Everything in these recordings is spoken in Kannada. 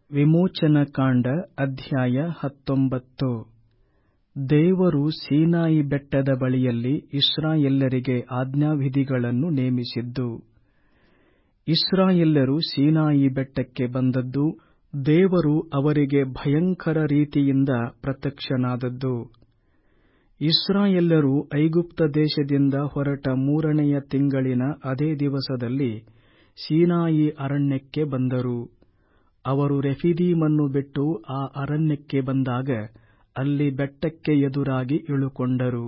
ವಿಮೋಚನಕಾಂಡ ಅಧ್ಯಾಯ ಹತ್ತೊಂಬತ್ತು ದೇವರು ಸೀನಾಯಿ ಬೆಟ್ಟದ ಬಳಿಯಲ್ಲಿ ಇಸ್ರಾಯೇಲ್ಯರಿಗೆ ಆಜ್ಞಾವಿಧಿಗಳನ್ನು ನೇಮಿಸಿದ್ದು ಇಸ್ರಾಯೇಲ್ಯರು ಸೀನಾಯಿ ಬೆಟ್ಟಕ್ಕೆ ಬಂದದ್ದು ದೇವರು ಅವರಿಗೆ ಭಯಂಕರ ರೀತಿಯಿಂದ ಪ್ರತ್ಯಕ್ಷನಾದದ್ದು ಇಸ್ರಾಯೇಲ್ಯರು ಐಗುಪ್ತ ದೇಶದಿಂದ ಹೊರಟ ಮೂರನೆಯ ತಿಂಗಳಿನ ಅದೇ ದಿವಸದಲ್ಲಿ ಸೀನಾಯಿ ಅರಣ್ಯಕ್ಕೆ ಬಂದರು ಅವರು ರೆಫಿದೀಮನ್ನು ಬಿಟ್ಟು ಆ ಅರಣ್ಯಕ್ಕೆ ಬಂದಾಗ ಅಲ್ಲಿ ಬೆಟ್ಟಕ್ಕೆ ಎದುರಾಗಿ ಇಳುಕೊಂಡರು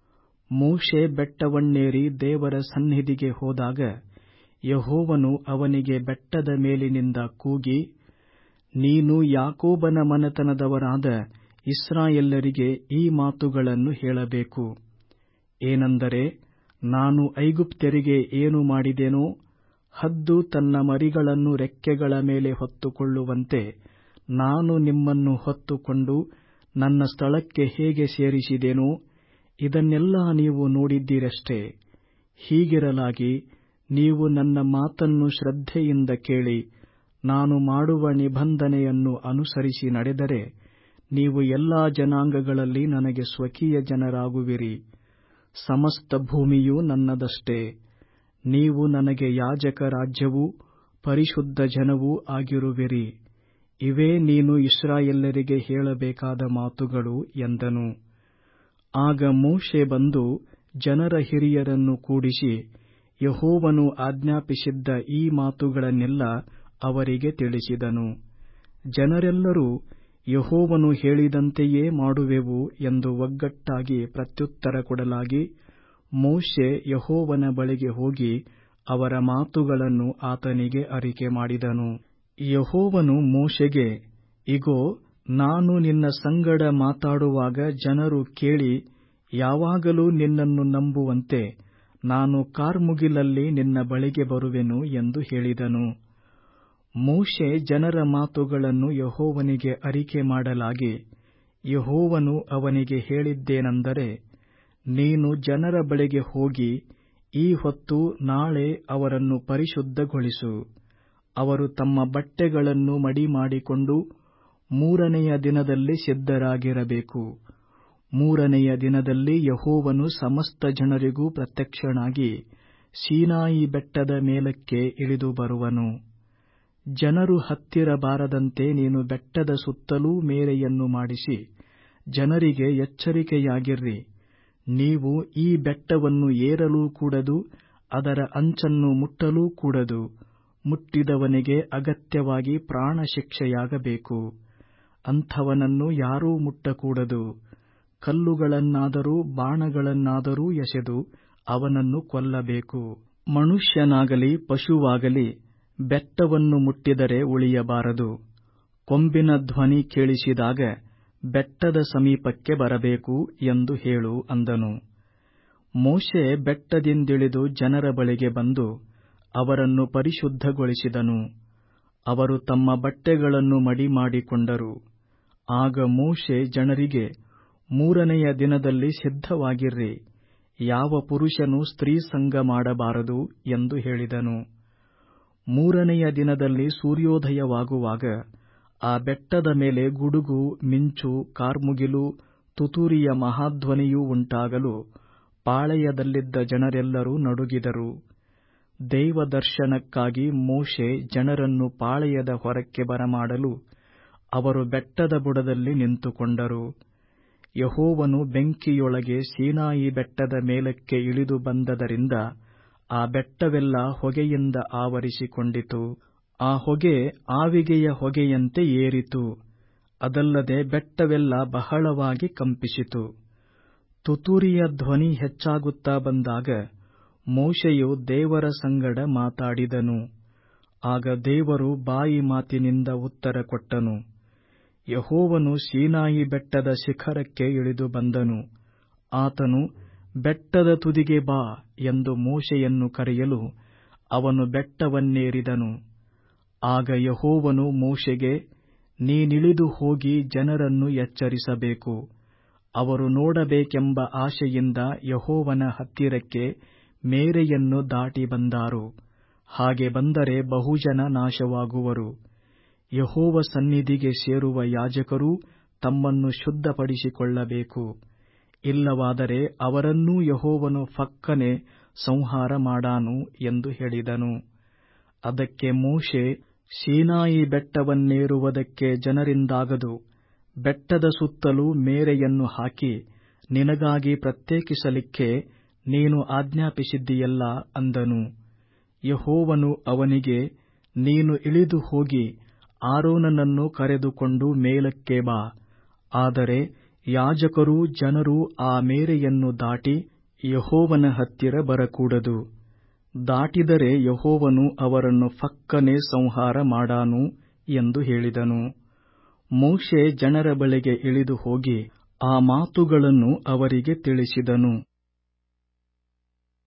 ಮೋಶೆ ಬೆಟ್ಟವನ್ನೇರಿ ದೇವರ ಸನ್ನಿಧಿಗೆ ಹೋದಾಗ ಯೆಹೋವನು ಅವನಿಗೆ ಬೆಟ್ಟದ ಮೇಲಿನಿಂದ ಕೂಗಿ ನೀನು ಯಾಕೋಬನ ಮನೆತನದವರಾದ ಇಸ್ರಾಯೇಲ್ಯರಿಗೆ ಈ ಮಾತುಗಳನ್ನು ಹೇಳಬೇಕು ಏನೆಂದರೆ ನಾನು ಐಗುಪ್ತ್ಯರಿಗೆ ಏನು ಮಾಡಿದೆನೋ ಹದ್ದು ತನ್ನ ಮರಿಗಳನ್ನು ರೆಕ್ಕೆಗಳ ಮೇಲೆ ಹೊತ್ತುಕೊಳ್ಳುವಂತೆ ನಾನು ನಿಮ್ಮನ್ನು ಹೊತ್ತುಕೊಂಡು ನನ್ನ ಸ್ಥಳಕ್ಕೆ ಹೇಗೆ ಸೇರಿಸಿದೆನೋ ಇದನ್ನೆಲ್ಲಾ ನೀವು ನೋಡಿದ್ದೀರಷ್ಟೆ ಹೀಗಿರಲಾಗಿ ನೀವು ನನ್ನ ಮಾತನ್ನು ಶ್ರದ್ಧೆಯಿಂದ ಕೇಳಿ ನಾನು ಮಾಡುವ ನಿಬಂಧನೆಯನ್ನು ಅನುಸರಿಸಿ ನಡೆದರೆ ನೀವು ಎಲ್ಲಾ ಜನಾಂಗಗಳಲ್ಲಿ ನನಗೆ ಸ್ವಕೀಯ ಜನರಾಗುವಿರಿ ಸಮಸ್ತ ಭೂಮಿಯೂ ನನ್ನದಷ್ಟೇ ನೀವು ನನಗೆ ಯಾಜಕ ರಾಜ್ಯವೂ ಪರಿಶುದ್ಧ ಜನವೂ ಆಗಿರುವಿರಿ ಇವೇ ನೀನು ಇಸ್ರಾಯೇಲ್ಯರಿಗೆ ಹೇಳಬೇಕಾದ ಮಾತುಗಳು ಎಂದನು ಆಗ ಮೋಶೆ ಬಂದು ಜನರ ಹಿರಿಯರನ್ನು ಕೂಡಿಸಿ ಯೆಹೋವನು ಆಜ್ಞಾಪಿಸಿದ್ದ ಈ ಮಾತುಗಳನ್ನೆಲ್ಲ ಅವರಿಗೆ ತಿಳಿಸಿದನು ಜನರೆಲ್ಲರೂ ಯೆಹೋವನು ಹೇಳಿದಂತೆಯೇ ಮಾಡುವೆವು ಎಂದು ಒಗ್ಗಟ್ಟಾಗಿ ಪ್ರತ್ಯುತ್ತರ ಕೊಡಲಾಗಿ ಮೋಶೆ ಯೆಹೋವನ ಬಳಿಗೆ ಹೋಗಿ ಅವರ ಮಾತುಗಳನ್ನು ಆತನಿಗೆ ಅರಿಕೆ ಮಾಡಿದನು ಯೆಹೋವನು ಮೋಶೆಗೆ ಇಗೋ ನಾನು ನಿನ್ನ ಸಂಗಡ ಮಾತಾಡುವಾಗ ಜನರು ಕೇಳಿ ಯಾವಾಗಲೂ ನಿನ್ನನ್ನು ನಂಬುವಂತೆ ನಾನು ಕಾರ್ಮುಗಿಲಲ್ಲಿ ನಿನ್ನ ಬಳಿಗೆ ಬರುವೆನು ಎಂದು ಹೇಳಿದನು ಮೋಶೆ ಜನರ ಮಾತುಗಳನ್ನು ಯೆಹೋವನಿಗೆ ಅರಿಕೆ ಮಾಡಲಾಗಿ ಯೆಹೋವನು ಅವನಿಗೆ ಹೇಳಿದ್ದೇನೆಂದರೆ ನೀನು ಜನರ ಬಳಿಗೆ ಹೋಗಿ ಈ ಹೊತ್ತು ನಾಳೆ ಅವರನ್ನು ಪರಿಶುದ್ಧಗೊಳಿಸು ಅವರು ತಮ್ಮ ಬಟ್ಟೆಗಳನ್ನು ಮಡಿಮಾಡಿಕೊಂಡು ಮೂರನೆಯ ದಿನದಲ್ಲಿ ಸಿದ್ಧರಾಗಿರಬೇಕು ಮೂರನೆಯ ದಿನದಲ್ಲಿ ಯೆಹೋವನು ಸಮಸ್ತ ಜನರಿಗೂ ಪ್ರತ್ಯಕ್ಷನಾಗಿ ಸೀನಾಯಿ ಬೆಟ್ಟದ ಮೇಲಕ್ಕೆ ಇಳಿದು ಬರುವನು ಜನರು ಹತ್ತಿರ ಬಾರದಂತೆ ನೀನು ಬೆಟ್ಟದ ಸುತ್ತಲೂ ಮೇರೆಯನ್ನು ಮಾಡಿಸಿ ಜನರಿಗೆ ಎಚ್ಚರಿಕೆಯಾಗಿರ್ರಿ ನೀವು ಈ ಬೆಟ್ಟವನ್ನು ಏರಲೂ ಕೂಡದು ಅದರ ಅಂಚನ್ನು ಮುಟ್ಟಲೂ ಕೂಡದು ಮುಟ್ಟಿದವನಿಗೆ ಅಗತ್ಯವಾಗಿ ಪ್ರಾಣ ಶಿಕ್ಷೆಯಾಗಬೇಕು ಅಂಥವನನ್ನು ಯಾರೂ ಮುಟ್ಟಕೂಡದು ಕಲ್ಲುಗಳನ್ನಾದರೂ ಬಾಣಗಳನ್ನಾದರೂ ಎಸೆದು ಅವನನ್ನು ಕೊಲ್ಲಬೇಕು ಮನುಷ್ಯನಾಗಲಿ ಪಶುವಾಗಲಿ ಬೆಟ್ಟವನ್ನು ಮುಟ್ಟಿದರೆ ಉಳಿಯಬಾರದು ಕೊಂಬಿನ ಧ್ವನಿ ಕೇಳಿಸಿದಾಗ ಬೆಟ್ಟದ ಸಮೀಪಕ್ಕೆ ಬರಬೇಕು ಎಂದು ಹೇಳು ಅಂದನು ಮೋಶೆ ಬೆಟ್ಟದಿಂದಿಳಿದು ಜನರ ಬಳಿಗೆ ಬಂದು ಅವರನ್ನು ಪರಿಶುದ್ಧಗೊಳಿಸಿದನು ಅವರು ತಮ್ಮ ಬಟ್ಟೆಗಳನ್ನು ಮಡಿಮಾಡಿಕೊಂಡರು ಆಗ ಮೋಶೆ ಜನರಿಗೆ ಮೂರನೆಯ ದಿನದಲ್ಲಿ ಸಿದ್ಧವಾಗಿರ್ರಿ ಯಾವ ಪುರುಷನು ಸ್ತ್ರೀ ಸಂಗ ಮಾಡಬಾರದು ಎಂದು ಹೇಳಿದನು ಮೂರನೆಯ ದಿನದಲ್ಲಿ ಸೂರ್ಯೋದಯವಾಗುವಾಗ ಆ ಬೆಟ್ಟದ ಮೇಲೆ ಗುಡುಗು ಮಿಂಚು ಕಾರ್ಮುಗಿಲು ತುತೂರಿಯ ಮಹಾಧ್ವನಿಯೂ ಉಂಟಾಗಲು ಪಾಳೆಯದಲ್ಲಿದ್ದ ಜನರೆಲ್ಲರೂ ನಡುಗಿದರು ದೈವದರ್ಶನಕ್ಕಾಗಿ ಮೋಶೆ ಜನರನ್ನು ಪಾಳೆಯದ ಹೊರಕ್ಕೆ ಬರಮಾಡಲು ಅವರು ಬೆಟ್ಟದ ಬುಡದಲ್ಲಿ ನಿಂತುಕೊಂಡರು ಯೆಹೋವನು ಬೆಂಕಿಯೊಳಗೆ ಸೀನಾಯಿ ಬೆಟ್ಟದ ಮೇಲಕ್ಕೆ ಇಳಿದು ಬಂದದರಿಂದ ಆ ಬೆಟ್ಟವೆಲ್ಲ ಹೊಗೆಯಿಂದ ಆವರಿಸಿಕೊಂಡಿತು ಆ ಹೊಗೆ ಆವಿಗೆಯ ಹೊಗೆಯಂತೆ ಏರಿತು ಅದಲ್ಲದೆ ಬೆಟ್ಟವೆಲ್ಲ ಬಹಳವಾಗಿ ಕಂಪಿಸಿತು ತುತೂರಿಯ ಧ್ವನಿ ಹೆಚ್ಚಾಗುತ್ತಾ ಬಂದಾಗ ಮೋಶೆಯು ದೇವರ ಸಂಗಡ ಮಾತಾಡಿದನು ಆಗ ದೇವರು ಬಾಯಿ ಮಾತಿನಿಂದ ಉತ್ತರ ಕೊಟ್ಟನು ಯೆಹೋವನು ಸೀನಾಯಿ ಬೆಟ್ಟದ ಶಿಖರಕ್ಕೆ ಇಳಿದು ಬಂದನು ಆತನು ಬೆಟ್ಟದ ತುದಿಗೆ ಬಾ ಎಂದು ಮೋಶೆಯನ್ನು ಕರೆಯಲು ಅವನು ಬೆಟ್ಟವನ್ನೇರಿದನು ಆಗ ಯೆಹೋವನು ಮೋಶೆಗೆ ನೀನಿಳಿದು ಹೋಗಿ ಜನರನ್ನು ಎಚ್ಚರಿಸಬೇಕು ಅವರು ನೋಡಬೇಕೆಂಬ ಆಶೆಯಿಂದ ಯೆಹೋವನ ಹತ್ತಿರಕ್ಕೆ ಮೇರೆಯನ್ನು ದಾಟಿ ಬಂದಾರು ಹಾಗೆ ಬಂದರೆ ಬಹುಜನ ನಾಶವಾಗುವರು ಯಹೋವ ಸನ್ನಿಧಿಗೆ ಸೇರುವ ಯಾಜಕರೂ ತಮ್ಮನ್ನು ಶುದ್ಧಪಡಿಸಿಕೊಳ್ಳಬೇಕು ಇಲ್ಲವಾದರೆ ಅವರನ್ನೂ ಯಹೋವನು ಫಕ್ಕನೆ ಸಂಹಾರ ಮಾಡಾನು ಎಂದು ಹೇಳಿದನು ಅದಕ್ಕೆ ಮೋಶೆ ಸೀನಾಯಿ ಬೆಟ್ಟವನ್ನೇರುವುದಕ್ಕೆ ಜನರಿಂದಾಗದು ಬೆಟ್ಟದ ಸುತ್ತಲೂ ಮೇರೆಯನ್ನು ಹಾಕಿ ನಿನಗಾಗಿ ಪ್ರತ್ಯೇಕಿಸಲಿಕ್ಕೆ ನೀನು ಆಜ್ಞಾಪಿಸಿದ್ದೀಯಲ್ಲ ಅಂದನು ಯಹೋವನು ಅವನಿಗೆ ನೀನು ಇಳಿದು ಹೋಗಿ ಆರೋನನನ್ನು ಕರೆದುಕೊಂಡು ಮೇಲಕ್ಕೆ ಬಾ ಆದರೆ ಯಾಜಕರೂ ಜನರೂ ಆ ಮೇರೆಯನ್ನು ದಾಟಿ ಯಹೋವನ ಹತ್ತಿರ ಬರಕೂಡದು ದಾಟಿದರೆ ಯಹೋವನು ಅವರನ್ನು ಫಕ್ಕನೆ ಸಂಹಾರ ಮಾಡಾನು ಎಂದು ಹೇಳಿದನು ಮೋಶೆ ಜನರ ಬಳಿಗೆ ಇಳಿದು ಹೋಗಿ ಆ ಮಾತುಗಳನ್ನು ಅವರಿಗೆ ತಿಳಿಸಿದನು